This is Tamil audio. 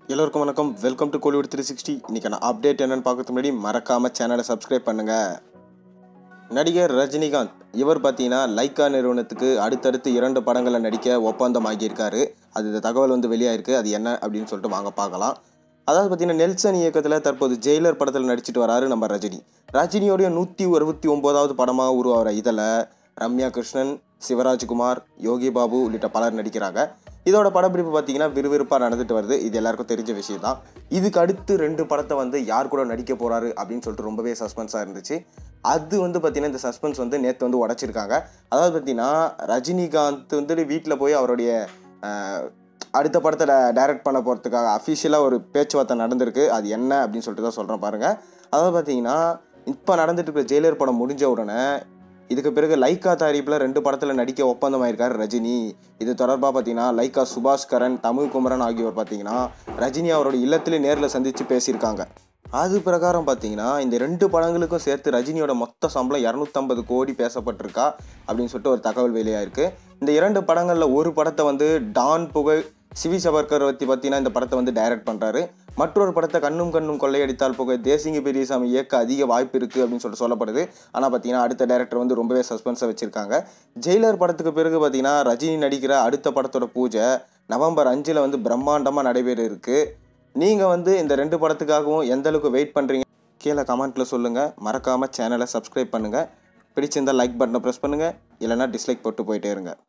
எல்லோருக்கும் வணக்கம் welcome to Kollywood three sixty இன்றைக்கான அப்டேட் என்னன்னு பார்க்கறதுக்கு முன்னாடி மறக்காமல் சேனலை சப்ஸ்கிரைப் பண்ணுங்கள் நடிகர் ரஜினிகாந்த் இவர் பார்த்தீங்கன்னா லைக்கா நிறுவனத்துக்கு அடுத்தடுத்து இரண்டு படங்களில் நடிக்க ஒப்பந்தம் ஆகியிருக்காரு அது இந்த தகவல் வந்து வெளியாயிருக்கு அது என்ன அப்படின்னு சொல்லிட்டு வாங்க பார்க்கலாம் அதாவது பார்த்தீங்கன்னா நெல்சன் இயக்கத்தில் தற்போது ஜெயிலர் படத்தில் நடிச்சிட்டு வராரு நம்ம ரஜினி ரஜினியோடைய நூற்றி அறுபத்தி ஒம்போதாவது படமாக உருவாகிற இதில் ரம்யா கிருஷ்ணன் சிவராஜ்குமார் யோகி பாபு உள்ளிட்ட பலர் நடிக்கிறாங்க இதோட படப்பிடிப்பு பார்த்தீங்கன்னா விறுவிறுப்பாக நடந்துட்டு வருது இது எல்லாருக்கும் தெரிஞ்ச விஷயம் தான் இதுக்கு அடுத்து ரெண்டு படத்தை வந்து யார் கூட நடிக்க போகிறாரு அப்படின்னு சொல்லிட்டு ரொம்பவே சஸ்பென்ஸாக இருந்துச்சு அது வந்து பார்த்தீங்கன்னா இந்த சஸ்பென்ஸ் வந்து நேற்று வந்து உடச்சிருக்காங்க அதாவது பார்த்தீங்கன்னா ரஜினிகாந்த் வந்து வீட்டில் போய் அவருடைய ஆஹ், அடுத்த படத்தை டைரக்ட் பண்ண போகிறதுக்காக அஃபிஷியலாக ஒரு பேச்சுவார்த்தை நடந்திருக்கு அது என்ன அப்படின்னு சொல்லிட்டு தான் சொல்கிறேன் பாருங்கள் அதாவது பார்த்தீங்கன்னா இப்போ நடந்துட்டு இருக்கிற ஜெயிலர் படம் முடிஞ்ச உடனே இதுக்கு பிறகு லைக்கா தயாரிப்பில் ரெண்டு படத்தில் நடிக்க ஒப்பந்தமாயிருக்கார் ரஜினி இது தொடர்பாக பார்த்தீங்கன்னா லைக்கா சுபாஷ்கரன் தமிழ் குமரன் ஆகியோர் பார்த்தீங்கன்னா ரஜினி அவரோட இல்லத்திலே நேரில் சந்தித்து பேசியிருக்காங்க அது பிரகாரம் பார்த்தீங்கன்னா இந்த ரெண்டு படங்களுக்கும் சேர்த்து ரஜினியோட மொத்த சம்பளம் இரநூத்தம்பது கோடி பேசப்பட்டிருக்கா அப்படின்னு சொல்லிட்டு ஒரு தகவல் வெளியாயிருக்கு இந்த இரண்டு படங்களில் ஒரு படத்தை வந்து டான் புகழ் சிவி சவர்கர் பற்றி பார்த்தீங்கன்னா இந்த படத்தை வந்து டைரக்ட் பண்ணுறாரு மற்றொரு படத்தை கண்ணும் கண்ணும் கொள்ளையடித்தால் புகை தேசிங்க பெரியசாமி இயக்க அதிக வாய்ப்பு இருக்குது அப்படின்னு சொல்லிட்டு சொல்லப்படுது ஆனால் பார்த்தீங்கன்னா அடுத்த டைரக்டர் வந்து ரொம்பவே சஸ்பென்ஸாக வச்சுருக்காங்க ஜெயிலர் படத்துக்கு பிறகு பார்த்தீங்கன்னா ரஜினி நடிக்கிற அடுத்த படத்தோட பூஜை நவம்பர் அஞ்சில் வந்து பிரம்மாண்டமாக நடைபெற இருக்குது நீங்கள் வந்து இந்த ரெண்டு படத்துக்காகவும் எந்த அளவுக்கு வெயிட் பண்ணுறீங்க கீழே கமெண்ட்டில் சொல்லுங்கள் மறக்காமல் சேனலை சப்ஸ்கிரைப் பண்ணுங்கள் பிடிச்சிருந்தால் லைக் பட்டனை ப்ரெஸ் பண்ணுங்கள் இல்லைனா டிஸ்லைக் போட்டு போயிட்டே இருங்க